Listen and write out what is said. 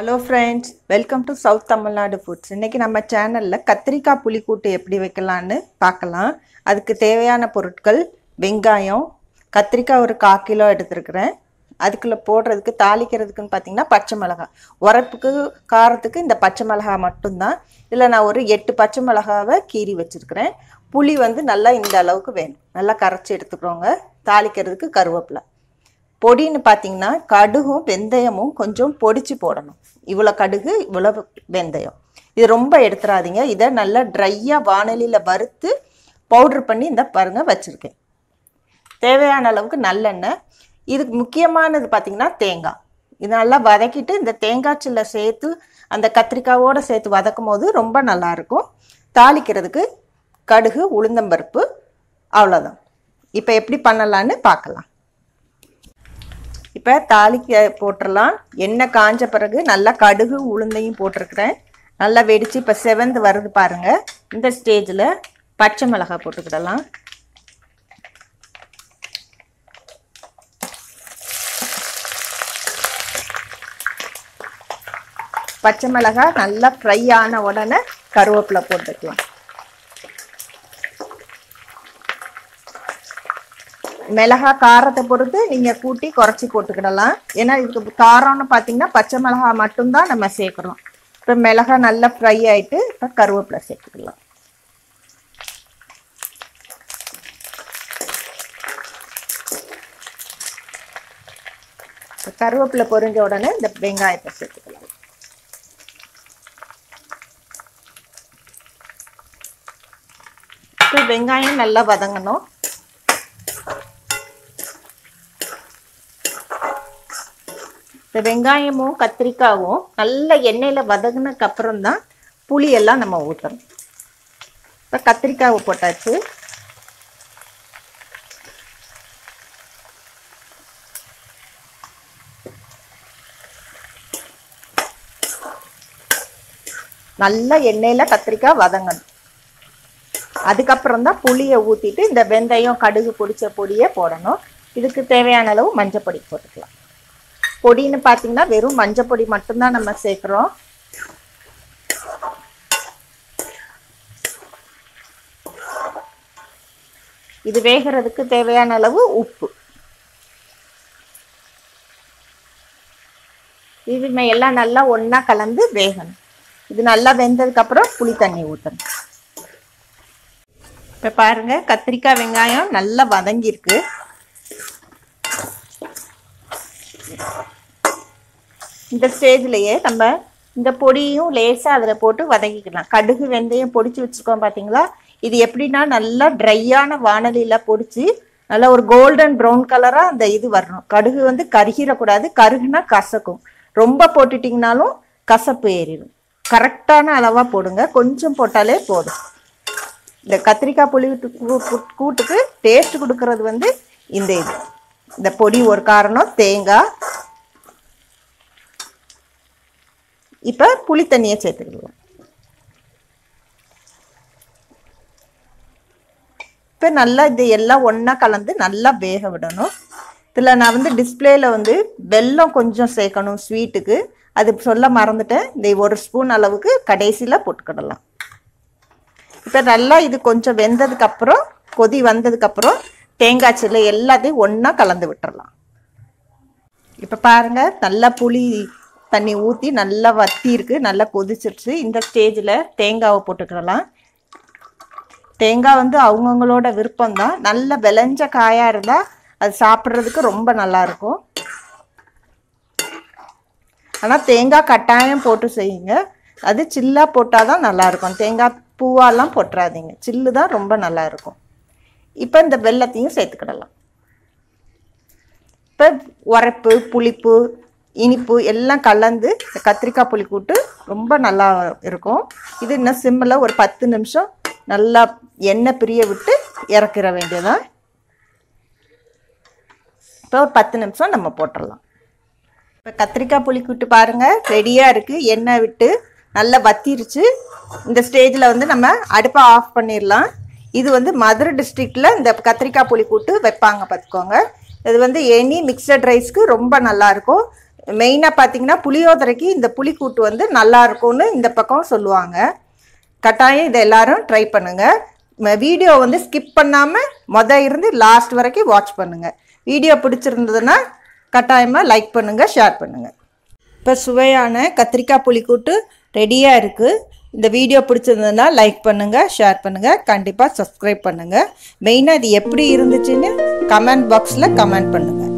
hello friends welcome to south Tamil Nadu foods இன்றைக்கி நம்ம சேனலில் கத்திரிக்காய் புளிக்கூட்டு எப்படி வைக்கலான்னு பார்க்கலாம் அதுக்கு தேவையான பொருட்கள் வெங்காயம் கத்திரிக்காய் ஒரு கால் கிலோ எடுத்துருக்கிறேன் அதுக்குள்ளே போடுறதுக்கு தாளிக்கிறதுக்குன்னு பார்த்தீங்கன்னா பச்சை மிளகாய் உரப்புக்கு காரத்துக்கு இந்த பச்சை மிளகாய் மட்டும்தான் இதில் நான் ஒரு எட்டு பச்சை மிளகாவை கீறி வச்சுருக்கிறேன் புளி வந்து நல்லா இந்த அளவுக்கு வேணும் நல்லா கரைச்சி எடுத்துக்கிறோங்க தாளிக்கிறதுக்கு கருவேப்பிலை பொடின்னு பார்த்தீங்கன்னா கடுகும் வெந்தயமும் கொஞ்சம் பொடிச்சு போடணும் இவ்வளோ கடுகு இவ்வளோ வெந்தயம் இது ரொம்ப எடுத்துடாதீங்க இதை நல்லா ட்ரையாக வானலியில் வறுத்து பவுட்ரு பண்ணி இந்த பாருங்கள் வச்சுருக்கேன் தேவையான அளவுக்கு நல்லெண்ணெய் இதுக்கு முக்கியமானது பார்த்திங்கன்னா தேங்காய் இது நல்லா வதக்கிட்டு இந்த தேங்காய் சில்லை சேர்த்து அந்த கத்திரிக்காவோடு சேர்த்து வதக்கும் போது ரொம்ப நல்லாயிருக்கும் தாளிக்கிறதுக்கு கடுகு உளுந்தம்பருப்பு அவ்வளோதான் இப்போ எப்படி பண்ணலான்னு பார்க்கலாம் இப்போ தாளிக்க போட்டுடலாம் எண்ணெய் காஞ்ச பிறகு நல்லா கடுகு உளுந்தையும் போட்டிருக்கிறேன் நல்லா வெடித்து இப்போ செவந்து வருது பாருங்கள் இந்த ஸ்டேஜில் பச்சை மிளகாய் போட்டுக்கிடலாம் பச்சை மிளகாய் நல்லா ஃப்ரை ஆன உடனே கருவேப்பிலை போட்டுக்கலாம் மிளகா காரத்தை பொறுத்து நீங்கள் கூட்டி குறைச்சி போட்டுக்கிடலாம் ஏன்னா இதுக்கு காரம்னு பார்த்தீங்கன்னா பச்சை மிளகா மட்டும்தான் நம்ம சேர்க்குறோம் இப்போ மிளகா நல்லா ஃப்ரை ஆகிட்டு இப்போ கருவேப்பிலை சேர்த்துக்கலாம் இப்போ கருவேப்பிலை பொரிஞ்ச உடனே இந்த வெங்காயத்தை சேர்த்துக்கலாம் இப்போ வெங்காயம் நல்லா வதங்கணும் இந்த வெங்காயமும் கத்திரிக்காயும் நல்ல எண்ணெயில் வதங்கினதுக்கு அப்புறம் தான் புளியெல்லாம் நம்ம ஊற்றணும் இப்போ கத்திரிக்காவை போட்டாச்சு நல்ல எண்ணெயில் கத்திரிக்காய் வதங்கணும் அதுக்கப்புறம் தான் புளியை ஊற்றிட்டு இந்த வெந்தயம் கடுகு பொடிச்ச பொடியை போடணும் இதுக்கு தேவையான அளவு மஞ்சள் பொடி போட்டுக்கலாம் பொடின்னு பார்த்தீங்கன்னா வெறும் மஞ்சள் பொடி மட்டும்தான் நம்ம சேர்க்குறோம் இது வேகிறதுக்கு தேவையான அளவு உப்பு இது எல்லாம் நல்லா ஒன்றா கலந்து வேகணும் இது நல்லா வெந்ததுக்கப்புறம் புளி தண்ணி ஊற்றணும் இப்போ பாருங்கள் கத்திரிக்காய் வெங்காயம் நல்லா வதங்கியிருக்கு இந்த ஸ்டேஜ்லேயே நம்ம இந்த பொடியும் லேசாக அதில் போட்டு வதக்கிக்கலாம் கடுகு வெந்தயம் பொடிச்சு வச்சுருக்கோம் பார்த்தீங்களா இது எப்படின்னா நல்லா ட்ரையான வானலியில் பொடிச்சு நல்லா ஒரு கோல்டன் ப்ரௌன் கலராக அந்த இது வரணும் கடுகு வந்து கருகிடக்கூடாது கருகுனா கசக்கும் ரொம்ப போட்டுட்டிங்கனாலும் கசப்பு ஏறிடும் கரெக்டான அளவாக போடுங்க கொஞ்சம் போட்டாலே போதும் இந்த கத்திரிக்காய் புளி கூட்டுக்கு டேஸ்ட் கொடுக்கறது வந்து இந்த இது இந்த பொடி ஒரு காரணம் தேங்காய் இப்போ புளி தண்ணியை சேர்த்துக்கிடுவோம் இப்போ நல்லா இது எல்லாம் ஒன்றா கலந்து நல்லா வேக விடணும் இதில் நான் வந்து டிஸ்பிளேயில் வந்து வெல்லம் கொஞ்சம் சேர்க்கணும் ஸ்வீட்டுக்கு அது சொல்ல மறந்துட்டேன் இந்த ஒரு ஸ்பூன் அளவுக்கு கடைசியில் போட்டுக்கிடலாம் இப்போ நல்லா இது கொஞ்சம் வெந்ததுக்கப்புறம் கொதி வந்ததுக்கப்புறம் தேங்காய் சில்லு எல்லாத்தையும் ஒன்றா கலந்து விட்டுறலாம் இப்போ பாருங்கள் நல்லா புளி தண்ணி ஊற்றி நல்லா வத்தி இருக்கு நல்லா கொதிச்சிருச்சு இந்த ஸ்டேஜில் தேங்காவை போட்டுக்கிடலாம் தேங்காய் வந்து அவங்கவுங்களோட விருப்பம்தான் நல்ல விளைஞ்ச காயாக இருந்தால் அது சாப்பிட்றதுக்கு ரொம்ப நல்லாயிருக்கும் ஆனால் தேங்காய் கட்டாயம் போட்டு செய்யுங்க அது சில்லாக போட்டால் தான் நல்லாயிருக்கும் தேங்காய் பூவாலாம் போட்டுறாதீங்க சில்லு தான் ரொம்ப நல்லாயிருக்கும் இப்போ இந்த வெள்ளத்தையும் சேர்த்துக்கிடலாம் இப்போ உரப்பு புளிப்பு இனிப்பு எல்லாம் கலந்து இந்த கத்திரிக்காய் புளி கூட்டு ரொம்ப நல்லா இருக்கும் இது இன்னும் சிம்மில் ஒரு பத்து நிமிஷம் நல்லா எண்ணெய் பிரிய விட்டு இறக்கிற வேண்டியதான் இப்போ ஒரு பத்து நிமிஷம் நம்ம போட்டுடலாம் இப்போ கத்திரிக்காய் புளி கூட்டு பாருங்கள் ரெடியாக இருக்குது எண்ணெய் விட்டு நல்லா வத்திருச்சு இந்த ஸ்டேஜில் வந்து நம்ம அடுப்பை ஆஃப் பண்ணிடலாம் இது வந்து மதுரை டிஸ்ட்ரிக்டில் இந்த கத்திரிக்காய் புளி கூட்டு வைப்பாங்க பார்த்துக்கோங்க இது வந்து எனி மிக்சட் ரைஸ்க்கு ரொம்ப நல்லாயிருக்கும் மெயினாக பார்த்தீங்கன்னா புளியோதரைக்கு இந்த புளிக்கூட்டு வந்து நல்லா இருக்கும்னு இந்த பக்கம் சொல்லுவாங்க கட்டாயம் இதை எல்லாரும் ட்ரை பண்ணுங்கள் வீடியோ வந்து ஸ்கிப் பண்ணாமல் மொத இருந்து லாஸ்ட் வரைக்கும் வாட்ச் பண்ணுங்கள் வீடியோ பிடிச்சிருந்ததுன்னா கட்டாயமாக லைக் பண்ணுங்கள் ஷேர் பண்ணுங்கள் இப்போ சுவையான கத்திரிக்காய் புளிக்கூட்டு ரெடியாக இருக்குது இந்த வீடியோ பிடிச்சிருந்ததுன்னா லைக் பண்ணுங்கள் ஷேர் பண்ணுங்கள் கண்டிப்பாக சப்ஸ்கிரைப் பண்ணுங்கள் மெயினாக இது எப்படி இருந்துச்சுன்னு கமெண்ட் பாக்ஸில் கமெண்ட் பண்ணுங்கள்